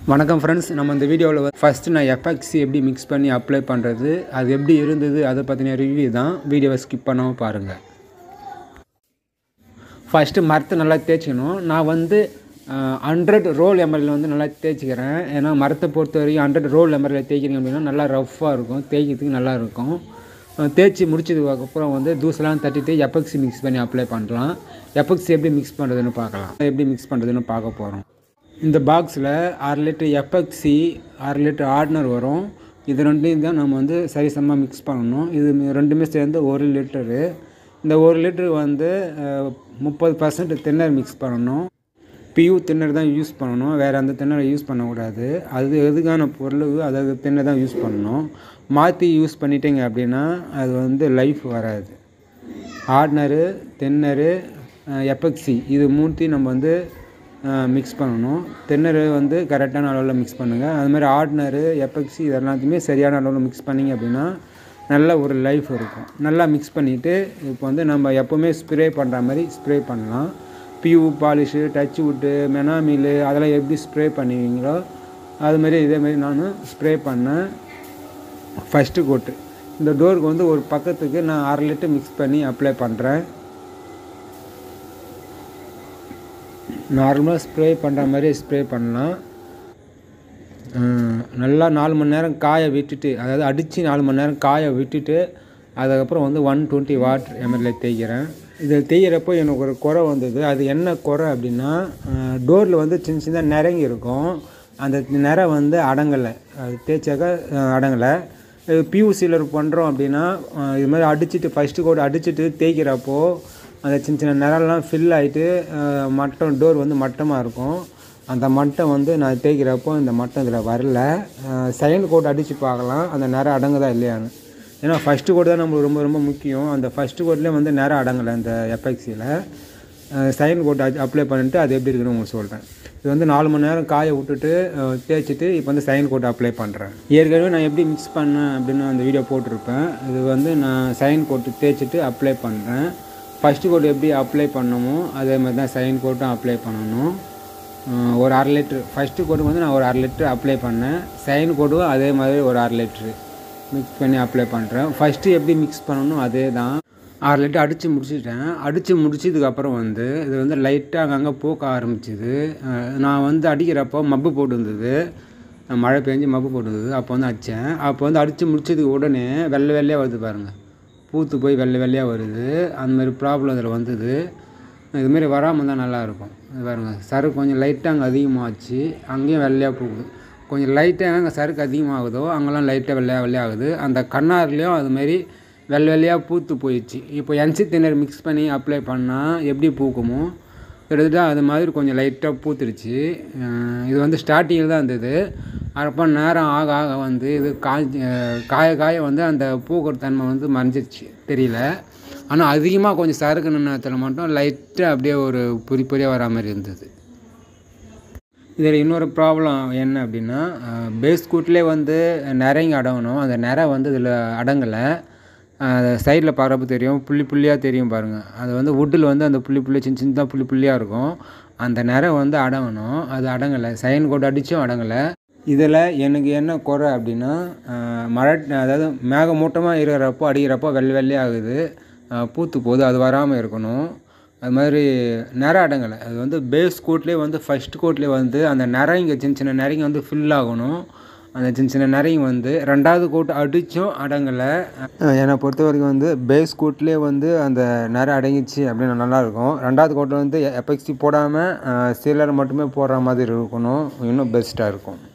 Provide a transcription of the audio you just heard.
வணக்கம் ஃப்ரெண்ட்ஸ் நம்ம இந்த வீடியோவில் ஃபஸ்ட்டு நான் எஃப்எக்சி எப்படி மிக்ஸ் பண்ணி அப்ளை பண்ணுறது அது எப்படி இருந்தது அதை பற்றின ரிவ்யூ தான் வீடியோவை ஸ்கிப் பண்ணாமல் பாருங்கள் ஃபஸ்ட்டு மரத்தை நல்லா தேய்ச்சிக்கணும் நான் வந்து ஹண்ட்ரட் ரோல் எம்எல்ஏ வந்து நல்லா தேய்ச்சிக்கிறேன் ஏன்னா மரத்தை பொறுத்த வரைக்கும் ஹண்ட்ரட் ரோல் எம்எல்ஏ தேய்க்கிறீங்க அப்படின்னா நல்லா ரஃப்பாக இருக்கும் தேய்க்கிறதுக்கு நல்லா இருக்கும் அஹ் தேய்ச்சி முடிச்சதுக்கு அப்புறம் வந்து தூசெல்லாம் தட்டிட்டு எபக்சி மிக்ஸ் பண்ணி அப்ளை பண்ணலாம் எபக்சி எப்படி மிக்ஸ் பண்ணுறதுன்னு பார்க்கலாம் எப்படி மிக்ஸ் பண்ணுறதுன்னு பார்க்க போகிறோம் இந்த பாக்ஸில் அரை லிட்டர் எபக்சி அரை லிட்டர் ஆர்டினர் வரும் இது ரெண்டையும் தான் நம்ம வந்து சரிசமமாக மிக்ஸ் பண்ணணும் இது ரெண்டுமே சேர்ந்து ஒரு லிட்டரு இந்த ஒரு லிட்டர் வந்து முப்பது பர்சன்ட் தின்னர் மிக்ஸ் பண்ணணும் பியூ தின்னர் தான் யூஸ் பண்ணணும் வேறு அந்த தின்னரை யூஸ் பண்ணக்கூடாது அது எதுக்கான பொருள் அதாவது தின்னர் தான் யூஸ் பண்ணணும் மாற்றி யூஸ் பண்ணிட்டீங்க அப்படின்னா அது வந்து லைஃப் வராது ஆர்டினரு தென்னரு எபக்சி இது மூணுத்தையும் நம்ம வந்து மிக்ஸ் பண்ணணும் தென்னரு வந்து கரெக்டான அளவில் மிக்ஸ் பண்ணுங்கள் அது மாதிரி ஆர்டினரு எபக்சி இது எல்லாத்தையுமே சரியான அளவில் மிக்ஸ் பண்ணிங்க அப்படின்னா நல்ல ஒரு லைஃப் இருக்கும் நல்லா மிக்ஸ் பண்ணிவிட்டு இப்போ வந்து நம்ம எப்போவுமே ஸ்ப்ரே பண்ணுற மாதிரி ஸ்ப்ரே பண்ணலாம் பியூ பாலிஷு டச் வுட்டு மெனாமில் அதெல்லாம் எப்படி ஸ்ப்ரே பண்ணுவீங்களோ அதுமாரி இதேமாரி நான் ஸ்ப்ரே பண்ணேன் ஃபஸ்ட்டு கோட்டு இந்த டோருக்கு வந்து ஒரு பக்கத்துக்கு நான் அரை லிட்டர் மிக்ஸ் பண்ணி அப்ளை பண்ணுறேன் நார்மலாக ஸ்ப்ரே பண்ணுற மாதிரி ஸ்ப்ரே பண்ணலாம் அஹ் நல்லா நாலு மணி நேரம் காய விட்டுட்டு அதாவது அடித்து நாலு மணி நேரம் காய விட்டுட்டு அதுக்கப்புறம் வந்து ஒன் டுவெண்ட்டி வாட் எம்எல்ஏ தேய்க்கிறேன் இது தேய்கிறப்போ எனக்கு ஒரு குறை வந்தது அது என்ன குறை அப்படின்னா டோரில் வந்து சின்ன சின்ன நிறங்கி இருக்கும் அந்த நிறை வந்து அடங்கலை அது தேய்ச்சாக்கா அஹ், அடங்கலை பியூ சீலர் பண்ணுறோம் அப்படின்னா அஹ், இது மாதிரி அடிச்சுட்டு ஃபஸ்ட்டு கோட் அடிச்சுட்டு தேய்க்கிறப்போ அந்த சின்ன சின்ன நிறம்லாம் ஃபில் ஆகிட்டு மட்டம் டோர் வந்து மட்டமாக இருக்கும் அந்த மட்டம் வந்து நான் தேய்க்கிறப்போ இந்த மட்டம் இதில் வரல செகண்ட் கோட் அடித்து பார்க்கலாம் அந்த நிறம் அடங்குதா இல்லையான்னு ஏன்னா ஃபஸ்ட்டு கோட் தான் நம்மளுக்கு ரொம்ப ரொம்ப முக்கியம் அந்த ஃபஸ்ட்டு கோட்லேயே வந்து நிறம் அடங்கலை இந்த எஃபெக்ஸியில் செகண்ட் கோட் அப்ளை பண்ணிட்டு அது எப்படி இருக்குன்னு உங்களுக்கு சொல்கிறேன் இது வந்து நாலு மணி நேரம் காய விட்டுட்டு அஹ், தேய்ச்சிட்டு இப்போ வந்து செகண்ட் கோட் அப்ளை பண்ணுறேன் ஏற்கனவே நான் எப்படி மிக்ஸ் பண்ணேன் அப்படின்னு அந்த வீடியோ போட்டிருப்பேன் இது வந்து நான் செகண்ட் கோட்டு தேய்ச்சிட்டு அப்ளை பண்ணுறேன் ஃபஸ்ட்டு கோட் எப்படி அப்ளை பண்ணமோ அதே மாதிரி தான் செகண்ட் கோட்டும் அப்ளை பண்ணணும் அஹ், ஒரு அரை லிட்ரு ஃபஸ்ட்டு கோட்டுக்கு வந்து நான் ஒரு அரை லிட்ரு அப்ளை பண்ணேன் செகண்ட் கோட்டும் அதே மாதிரி ஒரு அரை லிட்ரு மிக்ஸ் பண்ணி அப்ளை பண்ணுறேன் ஃபஸ்ட்டு எப்படி மிக்ஸ் பண்ணணும் அதே தான் ஆறு லிட்டர் அடித்து முடிச்சிட்டேன் அடித்து முடிச்சதுக்கப்புறம் வந்து இது வந்து லைட்டாக அங்கங்கே பூக்க ஆரம்பிச்சுது அஹ் நான் வந்து அடிக்கிறப்போ மப்பு போட்டுருந்தது மழை பெஞ்சு மப்பு போட்டுருந்தது அப்போ வந்து அடித்தேன் அப்போ வந்து அடித்து முடிச்சதுக்கு உடனே வெள்ளை வெள்ளையாக வருது பாருங்கள் பூத்து போய் வெள்ளை வெள்ளையாக வருது அந்த மாதிரி ப்ராப்ளம் இதில் வந்தது இதுமாரி வராமல் தான் நல்லாயிருக்கும் இது பாருங்க சருக்கு கொஞ்சம் லைட்டாக அங்கே அதிகமாகச்சு அங்கேயும் வெள்ளையாக போகுது கொஞ்சம் லைட்டாக அங்கே சருக்கு அதிகமாகுதோ அங்கெல்லாம் லைட்டாக வெள்ளையாக வெள்ளையாகுது அந்த கண்ணார்லேயும் அதுமாரி வெள்ளை வெள்ளையாக பூத்து போயிடுச்சு இப்போ என்சி திணறு மிக்ஸ் பண்ணி அப்ளை பண்ணால் எப்படி பூக்குமோ கிட்டத்தட்ட அது மாதிரி கொஞ்சம் லைட்டாக பூத்துருச்சு அஹ் இது வந்து ஸ்டார்டிங்கில் தான் இருந்தது அப்போ நேரம் ஆக ஆக வந்து இது காய்ச்சி அஹ் காய காய வந்து அந்த பூக்கிற தன்மை வந்து மறைஞ்சிருச்சு தெரியல ஆனால் அதிகமாக கொஞ்சம் சறுக்கு நேரத்தில் மட்டும் லைட்டாக அப்படியே ஒரு பொறி பொறியாக வரா மாதிரி இருந்தது இதில் இன்னொரு ப்ராப்ளம் என்ன அப்படின்னா பேஸ் கூட்லேயே வந்து நிறைங்க அடங்கணும் அந்த நிறை வந்து இதில் அடங்கலை சைடில் பார்க்குறப்ப தெரியும் புள்ளி புள்ளியாக தெரியும் பாருங்கள் அது வந்து வுட்டில் வந்து அந்த புள்ளி புள்ளி சின்ன சின்னதாக புள்ளி புள்ளியாக இருக்கும் அந்த நிறை வந்து அடங்கணும் அது அடங்கலை சைன் கோட் அடித்தும் அடங்கலை இதில் எனக்கு என்ன குறை அப்படின்னா அஹ், மழை அதாவது மேகமூட்டமாக இருக்கிறப்போ அடிக்கிறப்போ வெள்ளை வெள்ளையாகுது அஹ், பூத்து போகுது அது வராமல் இருக்கணும் அது மாதிரி நிற அடங்கலை அது வந்து பேஸ் கோட்லேயே வந்து ஃபஸ்ட் கோட்லேயே வந்து அந்த நிறைங்க சின்ன சின்ன நிறைங்க வந்து ஃபில் ஆகணும் அந்த சின்ன சின்ன நிறைங்க வந்து ரெண்டாவது கோட் அடித்தும் அடங்கலை என்னை பொறுத்த வரைக்கும் வந்து பேஸ் கோட்லேயே வந்து அந்த நிற அடங்கிச்சு அப்படின்னு நல்லாயிருக்கும் ரெண்டாவது கோட்டில் வந்து எபெக்சி போடாமல் சீலர் மட்டுமே போடுற மாதிரி இருக்கணும் இன்னும் பெஸ்ட்டாக இருக்கும்